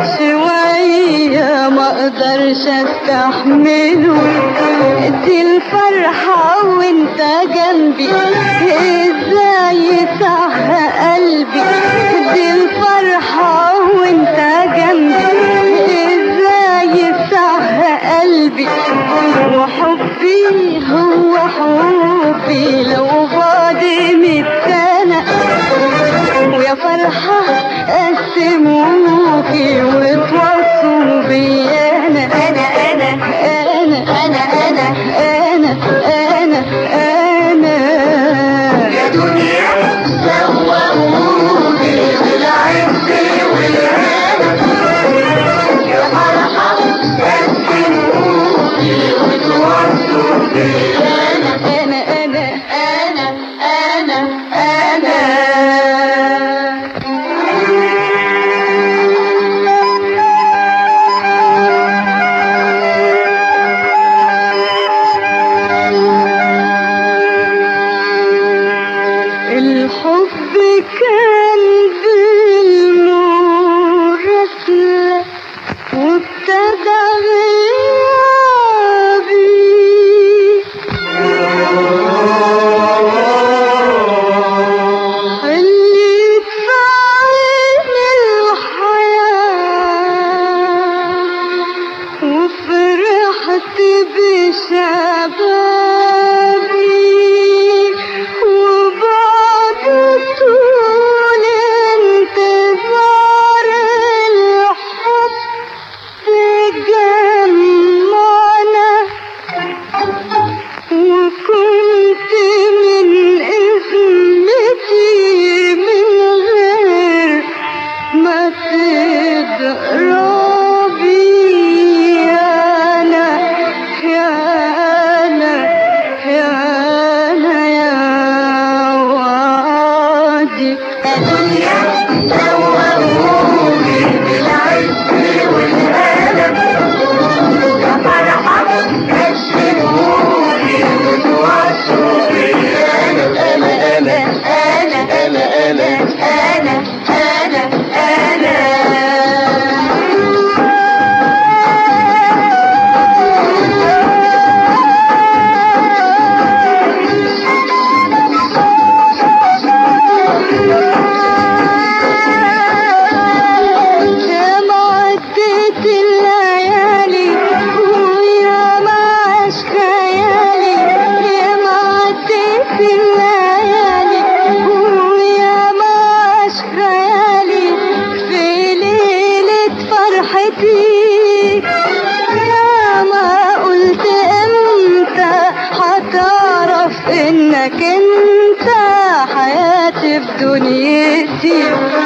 شوية ما اقدرش استحمله دي الفرحة وانت جنبي ازاي صح قلبي دي الفرحة وانت جنبي ازاي صح قلبي وحبي هو حبي لو بعد مية سنة ويا فرحة قسموكي وتوصوا بي أنا أنا أنا أنا أنا أنا أنا أنا أنا يا دنيا سوقوني بالعز والهنا يا فرحة قسموني وتوصوا بي أنا أنا أنا أنا أنا أنا الحب كان بالنور رسلة وابتدى غيابي خليك في عين الحياة وفرحت بشبابي وبعد طول انتظار الحب جمعنا وكنت من اسمتي من غير ما تضربي انا يا انا يا انا يا وعدي دنيا سوقوني بالعز والألم يا فرحة قسموني وتوصوا بي أنا أنا أنا أنا أنا أنا أنا أنا يا ما عدت الليالي ويا ما عاش خيالي يا ما عدت الليالي ويا ما عاش خيالي في ليلة فرحتي يا ما قلت امتى هتعرف انك انت حياتي في دنيتي